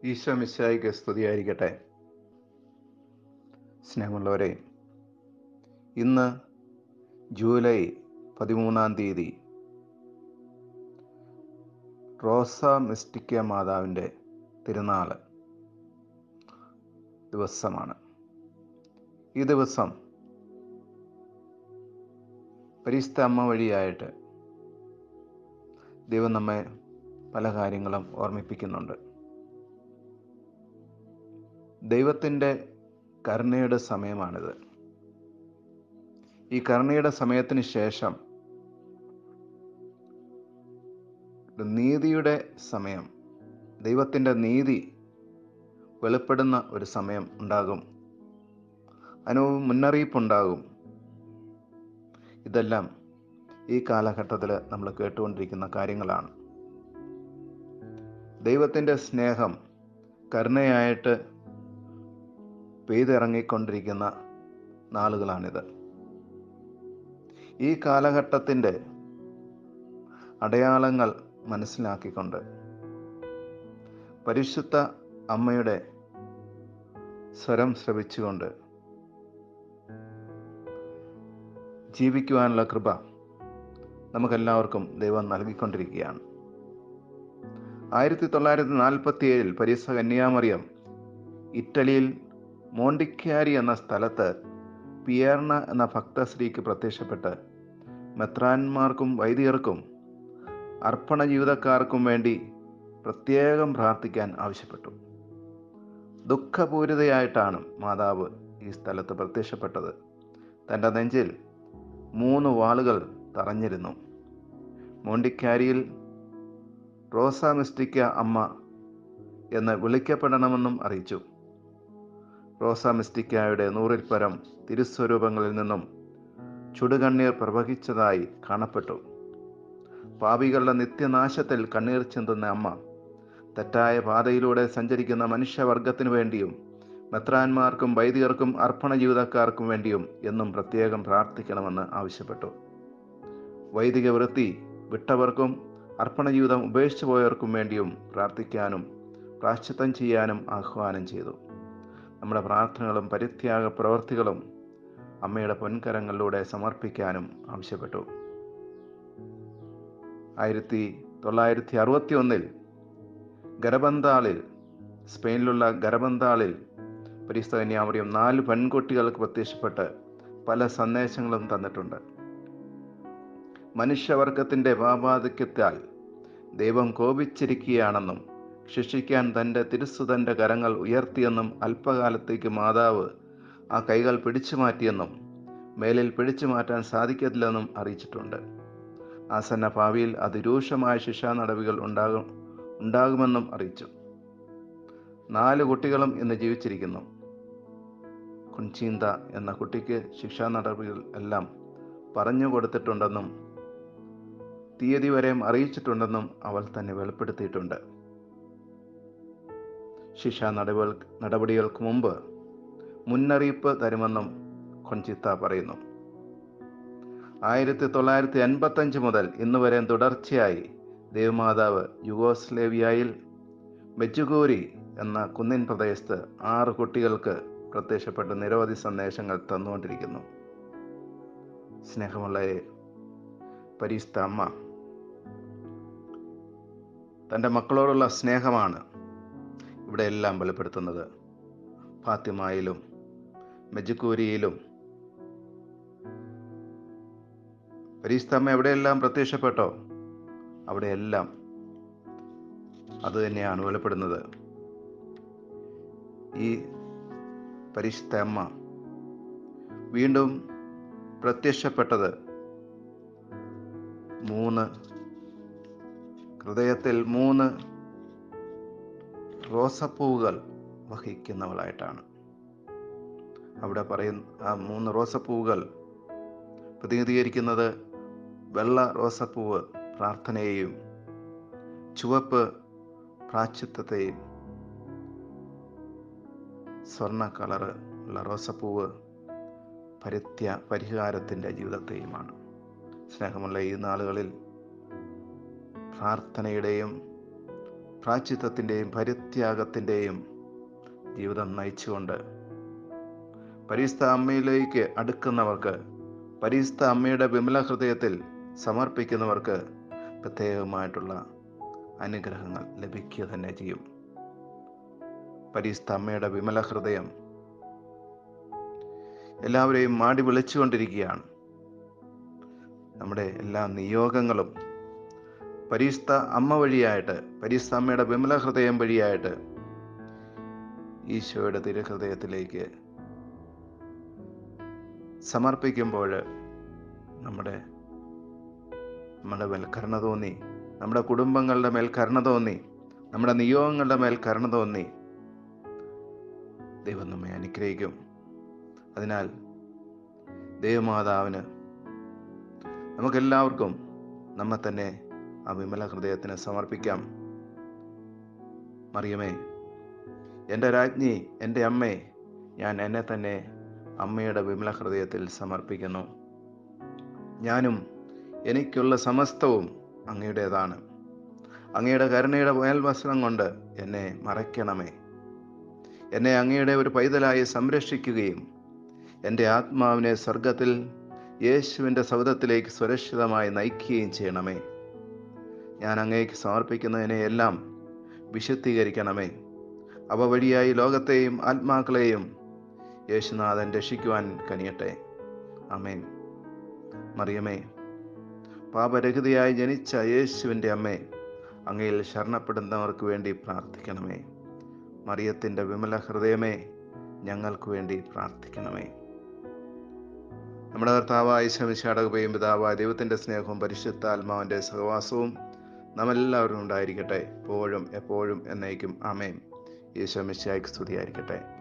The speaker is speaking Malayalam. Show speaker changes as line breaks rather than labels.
ഈശോ മിശായിക്ക് സ്തുതിയായിരിക്കട്ടെ സ്നേഹമുള്ളവരെ ഇന്ന് ജൂലൈ പതിമൂന്നാം തീയതി റോസ മിസ്റ്റിക്ക മാതാവിൻ്റെ തിരുനാൾ ദിവസമാണ് ഈ ദിവസം പരിസ്ഥ അമ്മ വഴിയായിട്ട് ദൈവം നമ്മെ പല കാര്യങ്ങളും ഓർമ്മിപ്പിക്കുന്നുണ്ട് ദൈവത്തിൻ്റെ കരുണയുടെ സമയമാണിത് ഈ കരുണയുടെ സമയത്തിന് ശേഷം ഒരു നീതിയുടെ സമയം ദൈവത്തിൻ്റെ നീതി വെളിപ്പെടുന്ന ഒരു സമയം ഉണ്ടാകും അതിന് മുന്നറിയിപ്പുണ്ടാകും ഇതെല്ലാം ഈ കാലഘട്ടത്തിൽ നമ്മൾ കേട്ടുകൊണ്ടിരിക്കുന്ന കാര്യങ്ങളാണ് ദൈവത്തിൻ്റെ സ്നേഹം കരുണയായിട്ട് പെയ്തിറങ്ങിക്കൊണ്ടിരിക്കുന്ന നാളുകളാണിത് ഈ കാലഘട്ടത്തിൻ്റെ അടയാളങ്ങൾ മനസ്സിലാക്കിക്കൊണ്ട് പരിശുദ്ധ അമ്മയുടെ സ്വരം ശ്രവിച്ചുകൊണ്ട് ജീവിക്കുവാനുള്ള കൃപ നമുക്കെല്ലാവർക്കും ദൈവം നൽകിക്കൊണ്ടിരിക്കുകയാണ് ആയിരത്തി തൊള്ളായിരത്തി നാൽപ്പത്തി ഏഴിൽ പരീസ കന്യാമറിയം ഇറ്റലിയിൽ മോണ്ടിക്കാരി എന്ന സ്ഥലത്ത് പിയേർണ എന്ന ഭക്തശ്രീക്ക് പ്രത്യക്ഷപ്പെട്ട് മെത്രാന്മാർക്കും വൈദികർക്കും അർപ്പണ ജീവിതക്കാർക്കും വേണ്ടി പ്രത്യേകം പ്രാർത്ഥിക്കാൻ ആവശ്യപ്പെട്ടു ദുഃഖപൂരിതയായിട്ടാണ് മാതാവ് ഈ സ്ഥലത്ത് പ്രത്യക്ഷപ്പെട്ടത് തൻ്റെ നെഞ്ചിൽ മൂന്ന് വാളുകൾ തറഞ്ഞിരുന്നു മോണ്ടിക്കാരിയിൽ റോസ മിസ്റ്റിക്ക അമ്മ എന്ന് വിളിക്കപ്പെടണമെന്നും അറിയിച്ചു റോസ മിസ്റ്റിക്കായുടെ നൂറിൽ പരം തിരുസ്വരൂപങ്ങളിൽ നിന്നും ചുടുകണ്ണീർ പ്രവഹിച്ചതായി കാണപ്പെട്ടു പാപികളുടെ നിത്യനാശത്തിൽ കണ്ണീർ ചിന്തുന്ന അമ്മ തെറ്റായ പാതയിലൂടെ സഞ്ചരിക്കുന്ന മനുഷ്യവർഗത്തിനു വേണ്ടിയും മെത്രാന്മാർക്കും വൈദികർക്കും അർപ്പണ ജീവിതക്കാർക്കും വേണ്ടിയും എന്നും പ്രത്യേകം പ്രാർത്ഥിക്കണമെന്ന് ആവശ്യപ്പെട്ടു വൈദിക വൃത്തി വിട്ടവർക്കും അർപ്പണ ജീവിതം ഉപേക്ഷിച്ചു പോയവർക്കും വേണ്ടിയും പ്രാർത്ഥിക്കാനും പ്രാശ്ചിത്തം ചെയ്യാനും ആഹ്വാനം ചെയ്തു നമ്മുടെ പ്രാർത്ഥനകളും പരിത്യാഗ പ്രവർത്തികളും അമ്മയുടെ പൊൻകരങ്ങളിലൂടെ സമർപ്പിക്കാനും ആവശ്യപ്പെട്ടു ആയിരത്തി തൊള്ളായിരത്തി അറുപത്തി ഒന്നിൽ ഗരബന്താളിൽ സ്പെയിനിലുള്ള ഗരബന്താളിൽ പരിസ്ഥകന്യാമറിയം നാല് പെൺകുട്ടികൾക്ക് പ്രത്യക്ഷപ്പെട്ട് പല സന്ദേശങ്ങളും തന്നിട്ടുണ്ട് മനുഷ്യവർഗത്തിൻ്റെ പാപാധിക്യത്താൽ ദൈവം കോപിച്ചിരിക്കുകയാണെന്നും ശിക്ഷിക്കാൻ തൻ്റെ തിരുസുതൻ്റെ കരങ്ങൾ ഉയർത്തിയെന്നും അല്പകാലത്തേക്ക് മാതാവ് ആ കൈകൾ പിടിച്ചു മാറ്റിയെന്നും മേലിൽ പിടിച്ചു മാറ്റാൻ സാധിക്കത്തില്ലെന്നും അറിയിച്ചിട്ടുണ്ട് ആസന്ന ഭാവിയിൽ അതിരൂക്ഷമായ ശിക്ഷാ നടപടികൾ ഉണ്ടാകും ഉണ്ടാകുമെന്നും അറിയിച്ചു നാല് കുട്ടികളും ഇന്ന് ജീവിച്ചിരിക്കുന്നു കുൻചീന്ത എന്ന കുട്ടിക്ക് ശിക്ഷാ നടപടികൾ എല്ലാം പറഞ്ഞു കൊടുത്തിട്ടുണ്ടെന്നും തീയതി വരെയും അറിയിച്ചിട്ടുണ്ടെന്നും അവൾ തന്നെ വെളിപ്പെടുത്തിയിട്ടുണ്ട് ശിക്ഷാ നടപടികൾ നടപടികൾക്ക് മുമ്പ് മുന്നറിയിപ്പ് തരുമെന്നും കൊഞ്ചിത്ത പറയുന്നു ആയിരത്തി തൊള്ളായിരത്തി എൺപത്തഞ്ച് മുതൽ ഇന്ന് വരെ തുടർച്ചയായി ദേവമാതാവ് യുഗോസ്ലേവിയയിൽ മെജുഗോരി എന്ന കുന്നിൻ പ്രദേശത്ത് ആറ് കുട്ടികൾക്ക് പ്രത്യക്ഷപ്പെട്ട് നിരവധി സന്ദേശങ്ങൾ തന്നുകൊണ്ടിരിക്കുന്നു സ്നേഹമുള്ള പരിസ്ഥ അമ്മ തൻ്റെ മക്കളോടുള്ള സ്നേഹമാണ് ഇവിടെ എല്ലാം വെളിപ്പെടുത്തുന്നത് ഫാത്തിമായിലും മെജുക്കൂരിയിലും പരീസ്തമ്മ എവിടെയെല്ലാം പ്രത്യക്ഷപ്പെട്ടോ അവിടെയെല്ലാം അത് തന്നെയാണ് വെളിപ്പെടുന്നത് ഈ പരിശുദ്ധ അമ്മ വീണ്ടും പ്രത്യക്ഷപ്പെട്ടത് മൂന്ന് ഹൃദയത്തിൽ മൂന്ന് റോസപ്പൂവുകൾ വഹിക്കുന്നവളായിട്ടാണ് അവിടെ പറയുന്ന ആ മൂന്ന് റോസപ്പൂവുകൾ പ്രതിനിധീകരിക്കുന്നത് വെള്ള റോസപ്പൂവ് പ്രാർത്ഥനയെയും ചുവപ്പ് പ്രാച്യത്വത്തെയും സ്വർണ്ണ കളറ് ഉള്ള റോസപ്പൂവ് പരിത്യ പരിഹാരത്തിൻ്റെ ജീവിതത്തെയുമാണ് സ്നേഹമുള്ള ഈ നാളുകളിൽ പ്രാർത്ഥനയുടെയും പ്രാച്ചിത്വത്തിൻ്റെയും പരിത്യാഗത്തിൻ്റെയും ജീവിതം നയിച്ചുകൊണ്ട് പരിസ്ഥ അമ്മയിലേക്ക് അടുക്കുന്നവർക്ക് പരിസ്ഥ അമ്മയുടെ വിമല ഹൃദയത്തിൽ സമർപ്പിക്കുന്നവർക്ക് പ്രത്യേകമായിട്ടുള്ള അനുഗ്രഹങ്ങൾ ലഭിക്കുക തന്നെ ചെയ്യും പരിസ്ഥ അമ്മയുടെ വിമല ഹൃദയം എല്ലാവരെയും മാടി വിളിച്ചുകൊണ്ടിരിക്കുകയാണ് നമ്മുടെ എല്ലാ നിയോഗങ്ങളും പരിസ്ഥ അമ്മ വഴിയായിട്ട് പരിസ്ഥ അമ്മയുടെ വിമല ഹൃദയം വഴിയായിട്ട് ഈശോയുടെ തിരുഹൃദയത്തിലേക്ക് സമർപ്പിക്കുമ്പോൾ നമ്മുടെ നമ്മുടെ മേൽ കരുണ തോന്നി നമ്മുടെ കുടുംബങ്ങളുടെ മേൽ കരുണ തോന്നി നമ്മുടെ നിയോഗങ്ങളുടെ മേൽ കരുണ തോന്നി ദൈവം നമ്മെ അനുഗ്രഹിക്കും അതിനാൽ ദൈവമാതാവിന് നമുക്കെല്ലാവർക്കും നമ്മെ തന്നെ ആ വിമല ഹൃദയത്തിന് സമർപ്പിക്കാം മറിയമേ എൻ്റെ രാജ്ഞി എൻ്റെ അമ്മേ ഞാൻ എന്നെ തന്നെ അമ്മയുടെ വിമല ഹൃദയത്തിൽ സമർപ്പിക്കുന്നു ഞാനും എനിക്കുള്ള സമസ്തവും അങ്ങയുടേതാണ് അങ്ങയുടെ കരുണയുടെ മേൽവസ്ത്രം കൊണ്ട് എന്നെ മറയ്ക്കണമേ എന്നെ അങ്ങയുടെ ഒരു പൈതലായി സംരക്ഷിക്കുകയും എൻ്റെ ആത്മാവിനെ സ്വർഗത്തിൽ യേശുവിൻ്റെ സൗദത്തിലേക്ക് സുരക്ഷിതമായി നയിക്കുകയും ചെയ്യണമേ ഞാൻ അങ്ങേക്ക് സമർപ്പിക്കുന്നതിനെ എല്ലാം വിശുദ്ധീകരിക്കണമേ അവ വഴിയായി ലോകത്തെയും ആത്മാക്കളെയും യേശുനാഥൻ രക്ഷിക്കുവാൻ കനിയട്ടെ അമേൻ മറിയമേ പാപരഹിതയായി ജനിച്ച യേശുവിൻ്റെ അമ്മേ അങ്ങയിൽ ശരണപ്പെടുന്നവർക്ക് വേണ്ടി പ്രാർത്ഥിക്കണമേ മറിയത്തിൻ്റെ വിമല ഹൃദയമേ ഞങ്ങൾക്ക് വേണ്ടി പ്രാർത്ഥിക്കണമേ നമ്മുടെ കർത്താവായ ശമിശാടകയും പിതാവായ ദൈവത്തിൻ്റെ സ്നേഹവും പരിശുദ്ധ ആത്മാവിൻ്റെ സഹവാസവും നമ്മെല്ലാവരും ഉണ്ടായിരിക്കട്ടെ എപ്പോഴും എപ്പോഴും എന്നേക്കും ആമേൻ ഈശോ മിശിയായിക്ക് സ്തുതിയായിരിക്കട്ടെ